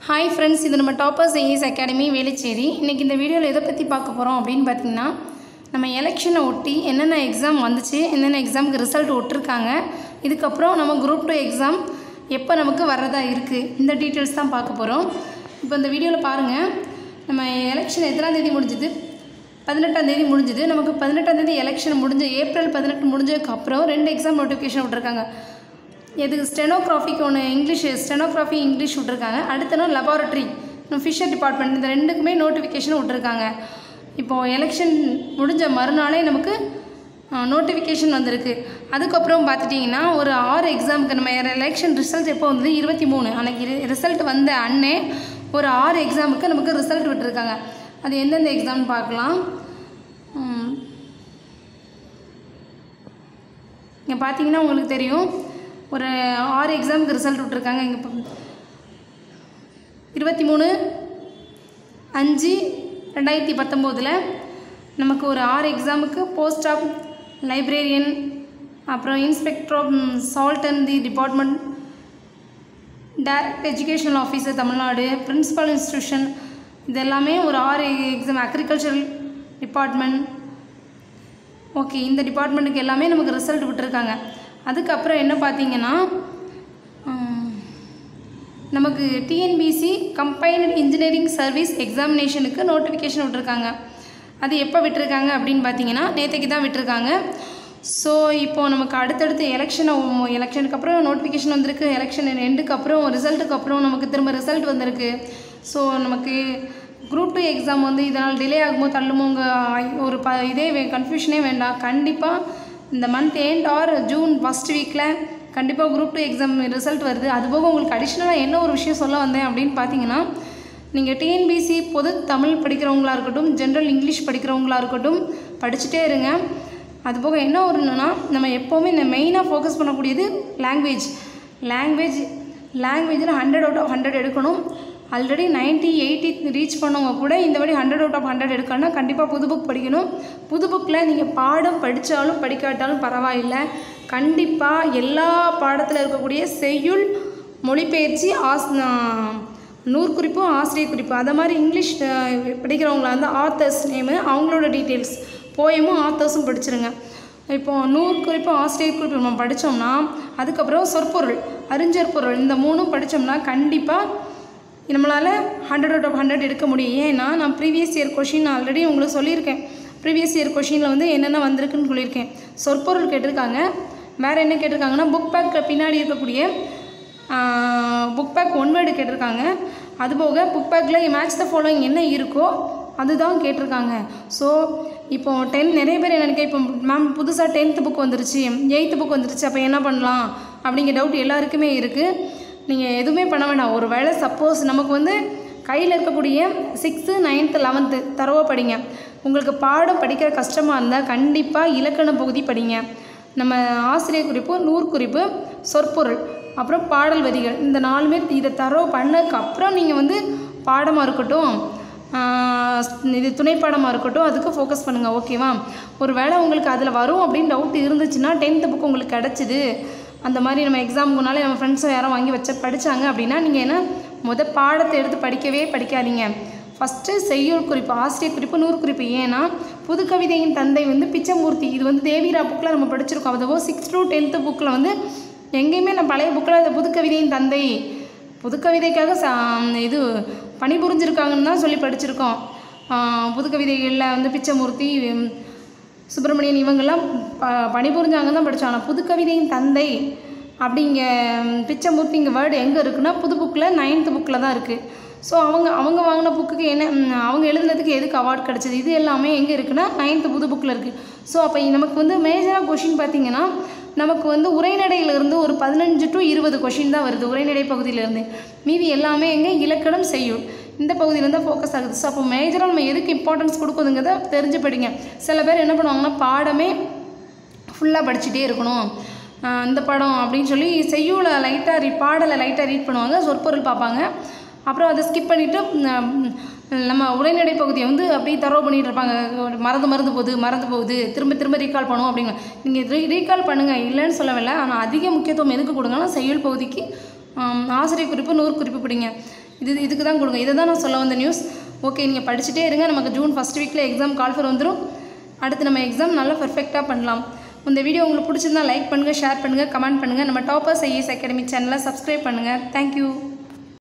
Hi friends இது நம்ம toppers as academy Velachery இன்றைக்கி இந்த வீடியோவில் எதை பற்றி பார்க்க போகிறோம் அப்படின்னு பார்த்தீங்கன்னா நம்ம எலெக்ஷனை ஒட்டி என்னென்ன எக்ஸாம் வந்துச்சு என்னென்ன எக்ஸாமுக்கு ரிசல்ட் விட்டுருக்காங்க இதுக்கப்புறம் நம்ம குரூப் டூ எக்ஸாம் எப்போ நமக்கு வர்றதா இருக்குது இந்த டீட்டெயில்ஸ் தான் பார்க்க போகிறோம் இப்போ இந்த வீடியோவில் பாருங்கள் நம்ம எலெக்ஷன் எத்தனாம் தேதி முடிஞ்சுது பதினெட்டாம் தேதி முடிஞ்சுது நமக்கு பதினெட்டாம் தேதி எலெக்ஷன் முடிஞ்ச ஏப்ரல் பதினெட்டு முடிஞ்சதுக்கப்புறம் ரெண்டு எக்ஸாம் நோட்டிஃபிகேஷன் விட்ருக்காங்க எதுக்கு ஸ்டெனோகிராஃபிக்கு ஒன்று இங்கிலீஷ் ஸ்டெனோகிராஃபி இங்கிலீஷ் விட்ருக்காங்க அடுத்த நாள் லெபார்ட்ரி ஃபிஷர் டிபார்ட்மெண்ட் இந்த ரெண்டுக்குமே நோட்டிஃபிகேஷன் விட்ருக்காங்க இப்போது எலெக்ஷன் முடிஞ்ச மறுநாளே நமக்கு நோட்டிஃபிகேஷன் வந்திருக்கு அதுக்கப்புறம் பார்த்துட்டிங்கன்னா ஒரு ஆறு எக்ஸாமுக்கு நம்ம எலெக்ஷன் ரிசல்ட் எப்போ வந்தது இருபத்தி மூணு அன்றைக்கி ரிசல்ட் வந்த அன்னே ஒரு ஆறு எக்ஸாமுக்கு நமக்கு ரிசல்ட் விட்டுருக்காங்க அது எந்தெந்த எக்ஸாம்னு பார்க்கலாம் ம். இங்கே பார்த்தீங்கன்னா உங்களுக்கு தெரியும் ஒரு ஆறு எக்ஸாமுக்கு ரிசல்ட் விட்ருக்காங்க இங்கே இருபத்தி மூணு அஞ்சு ரெண்டாயிரத்தி பத்தொம்போதில் நமக்கு ஒரு ஆறு எக்ஸாமுக்கு போஸ்ட் ஆஃப் லைப்ரரியன் அப்புறம் inspector of salt and the department direct educational officer Tamil Nadu principal institution இது எல்லாமே ஒரு ஆறு எக்ஸாம் அக்ரிகல்ச்சரல் டிபார்ட்மெண்ட் ஓகே இந்த டிபார்ட்மெண்ட்டுக்கு எல்லாமே நமக்கு ரிசல்ட் விட்டுருக்காங்க அதுக்கப்புறம் என்ன பார்த்தீங்கன்னா உம், நமக்கு டிஎன்பிசி கம்பைன்டு இன்ஜினியரிங் சர்வீஸ் எக்ஸாமினேஷனுக்கு நோட்டிஃபிகேஷன் விட்டுருக்காங்க அது எப்போ விட்டுருக்காங்க அப்படின்னு பார்த்தீங்கன்னா நேற்றுக்கு தான் விட்டுருக்காங்க ஸோ இப்போது நமக்கு அடுத்தடுத்து எலெக்ஷனை எலெக்ஷனுக்கு அப்புறம் நோட்டிஃபிகேஷன் வந்திருக்கு எலெக்ஷன் எண்டுக்கு அப்புறம் ரிசல்ட்டுக்கு அப்புறம் நமக்கு திரும்ப ரிசல்ட் வந்திருக்கு ஸோ நமக்கு குரூப் டூ எக்ஸாம் வந்து இதனால் டிலே ஆகுமோ தள்ளுமோங்க ஒரு ப இதே கன்ஃபியூஷனே வேண்டாம் கண்டிப்பாக இந்த month end or June first வீக்கில் கண்டிப்பாக குரூப் டூ எக்ஸாம் ரிசல்ட் வருது அதுபோக உங்களுக்கு அடிஷ்னலாக என்ன ஒரு விஷயம் சொல்ல வந்தேன் அப்படின்னு பார்த்தீங்கன்னா நீங்கள் டிஎன்பிசி பொது தமிழ் படிக்கிறவங்களா இருக்கட்டும் ஜென்ரல் இங்கிலீஷ் படிக்கிறவங்களா இருக்கட்டும் படிச்சுட்டே இருங்க அதுபோக என்ன ஒன்றுனா நம்ம எப்போவுமே இந்த மெயினாக ஃபோக்கஸ் பண்ணக்கூடியது லாங்குவேஜ் லாங்குவேஜ் லாங்குவேஜில் ஹண்ட்ரட் அவுட் ஆஃப் ஹண்ட்ரட் எடுக்கணும் ஆல்ரெடி 90 எயிட்டி ரீச் பண்ணவங்க கூட இந்த வாட்டி ஹண்ட்ரட் அவுட் ஆஃப் ஹண்ட்ரட் எடுக்கணும்னா கண்டிப்பாக புது புக் படிக்கணும் புது புக்கில் நீங்கள் பாடம் படித்தாலும் படிக்காட்டாலும் பரவாயில்லை கண்டிப்பாக எல்லா பாடத்தில் இருக்கக்கூடிய செய்யுள் மொழிபெயர்ச்சி ஆஸ் நூற்குறிப்பு ஆசிரியர் குறிப்பு அதை மாதிரி இங்கிலீஷ் அஹ், படிக்கிறவங்களா இருந்தால் ஆத்தர்ஸ் நேமு அவங்களோட டீட்டெயில்ஸ் போயமும் ஆத்தர்ஸும் படிச்சிருங்க இப்போ நூறு குறிப்பு ஆசிரியர் குறிப்பு நம்ம படித்தோம்னா அதுக்கப்புறம் சொற்பொருள் அறிஞர் பொருள் இந்த மூணும் படித்தோம்னா கண்டிப்பாக நம்மளால் ஹண்ட்ரட் அவுட் ஆஃப் ஹண்ட்ரட் எடுக்க முடியும் ஏன்னா நான் ப்ரீவியஸ் இயர் கொஷின் ஆல்ரெடி உங்களுக்கு சொல்லியிருக்கேன் ப்ரீவியஸ் இயர் கொஷினில் வந்து என்னென்ன வந்திருக்குன்னு சொல்லியிருக்கேன் சொற்பொருள் கேட்டிருக்காங்க வேறு என்ன கேட்டிருக்காங்கன்னா புக் பேக் பின்னாடி இருக்கக்கூடிய புக் பேக் ஒன் வேர்டு கேட்டிருக்காங்க அதுபோக புக் பேக்கில் மேட்ச் த ஃபாலோயிங் என்ன இருக்கோ அதுதான் கேட்டிருக்காங்க ஸோ இப்போ டென் நிறைய பேர் என்ன நினைக்க இப்போ மேம் புதுசாக டென்த்து புக் வந்துருச்சு எயித்து புக் வந்துருச்சு அப்போ என்ன பண்ணலாம் அப்படிங்கிற டவுட் எல்லாருக்குமே இருக்குது நீங்கள் எதுவுமே பண்ண வேண்டாம் ஒரு வேளை சப்போஸ் நமக்கு வந்து கையில் இருக்கக்கூடிய சிக்ஸ்த்து நைன்த்து லெவன்த்து தரவா படிங்க உங்களுக்கு பாடம் படிக்கிற கஷ்டமாக இருந்தால் கண்டிப்பாக இலக்கண பகுதி படிங்க நம்ம ஆசிரியர் குறிப்பு நூறு குறிப்பு சொற்பொருள் அப்புறம் பாடல் வரிகள் இந்த நாலுமே இதை தரவு பண்ணதுக்கு அப்புறம் நீங்கள் வந்து பாடமாக இருக்கட்டும் ஆஹ் இது துணைப்பாடமாக இருக்கட்டும் அதுக்கு ஃபோக்கஸ் பண்ணுங்கள் ஓகேவா ஒரு வேளை உங்களுக்கு அதில் வரும் அப்படின்னு டவுட் இருந்துச்சுன்னா டென்த்து புக் உங்களுக்கு கிடச்சிது அந்த மாதிரி நம்ம எக்ஸாம் முன்னாலே நம்ம ஃப்ரெண்ட்ஸை யாரும் வாங்கி வச்ச படித்தாங்க அப்படின்னா நீங்கள் என்ன முத பாடத்தை எடுத்து படிக்கவே படிக்காதீங்க ஃபஸ்ட்டு செய்யுள் குறிப்பு ஆசிரியர் குறிப்பு நூறு குறிப்பு ஏன்னா புது கவிதையின் தந்தை வந்து பிச்சமூர்த்தி இது வந்து தேவிரா புக்கில் நம்ம படிச்சிருக்கோம் அதுவோ சிக்ஸ் டு டென்த்து புக்கில் வந்து எங்கேயுமே நம்ம பழைய புக்கில் அந்த புது கவிதையின் தந்தை புது கவிதைக்காக ச இது பணிபுரிஞ்சிருக்காங்கன்னு தான் சொல்லி படிச்சிருக்கோம் ஆஹ் புது கவிதைகளில் வந்து பிச்சமூர்த்தி உம், சுப்பிரமணியன் இவங்கெல்லாம் ப பணிபுரிஞ்சாங்கன்னு தான் படித்தோம் ஆனால் புது கவிதையின் தந்தை அப்படிங்க உம், பிச்சமூர்த்திங்க வேர்டு எங்கே இருக்குன்னா புது புக்கில் நைன்த்து புக்கில் தான் இருக்குது ஸோ அவங்க அவங்க வாங்கின புக்குக்கு என்ன உம், அவங்க எழுதுனதுக்கு எதுக்கு அவார்ட் கிடச்சிது இது எல்லாமே எங்கே இருக்குன்னா நைன்த்து புது புக்கில் இருக்குது ஸோ அப்போ நமக்கு வந்து மேஜராக கொஷின் பார்த்தீங்கன்னா நமக்கு வந்து உரைநடையிலிருந்து ஒரு பதினஞ்சு டு இருபது கொஷின் தான் வருது உரைநடை பகுதியிலேருந்து மீதி எல்லாமே எங்கே இலக்கணம் செய்யும் இந்த பகுதியில தான் ஃபோக்கஸ் ஆகுது ஸோ அப்போ மேஜராக நம்ம எதுக்கு இம்பார்ட்டன்ஸ் கொடுக்குதுங்கிறத தெரிஞ்சு படிங்க சில பேர் என்ன பண்ணுவாங்கன்னா பாடமே ஃபுல்லாக படிச்சுட்டே இருக்கணும் ஆஹ் இந்த படம் அப்படின்னு சொல்லி செய்யுளை லைட்டாக ரீ பாடலை லைட்டாக ரீட் பண்ணுவாங்க சொற்பொருள் பார்ப்பாங்க அப்புறம் அதை ஸ்கிப் பண்ணிவிட்டு நம்ம உரைநடை பகுதியை வந்து அப்படியே தரவு பண்ணிட்டு இருப்பாங்க மறந்து மறந்து போகுது மறந்து போகுது திரும்ப திரும்ப ரீகால் பண்ணுவோம் அப்படிங்க நீங்கள் ரீ ரீகால் பண்ணுங்கள் இல்லைன்னு சொல்லவில்லை ஆனால் அதிக முக்கியத்துவம் எதுக்கு கொடுங்கன்னா செய்யுள் பகுதிக்கு ஆம், ஆசிரியர் குறிப்பு நூறு குறிப்பு பிடிங்க இது இதுக்கு தான் கொடுங்க இதை தான் நான் சொல்ல வந்த நியூஸ் ஓகே நீங்கள் படிச்சுட்டே இருங்க நமக்கு ஜூன் ஃபஸ்ட் வீக்கில் எக்ஸாம் கால்ஃபர் வந்துடும் அடுத்து நம்ம எக்ஸாம் நல்லா பர்ஃபெக்டாக பண்ணலாம் இந்த வீடியோ உங்களுக்கு பிடிச்சிருந்தா லைக் பண்ணுங்கள் ஷேர் பண்ணுங்கள் கமெண்ட் பண்ணுங்கள் நம்ம டாப்பர்ஸ் ஐஏஎஸ் அகாடமி சேனலை சப்ஸ்கிரைப் பண்ணுங்கள் தேங்க்யூ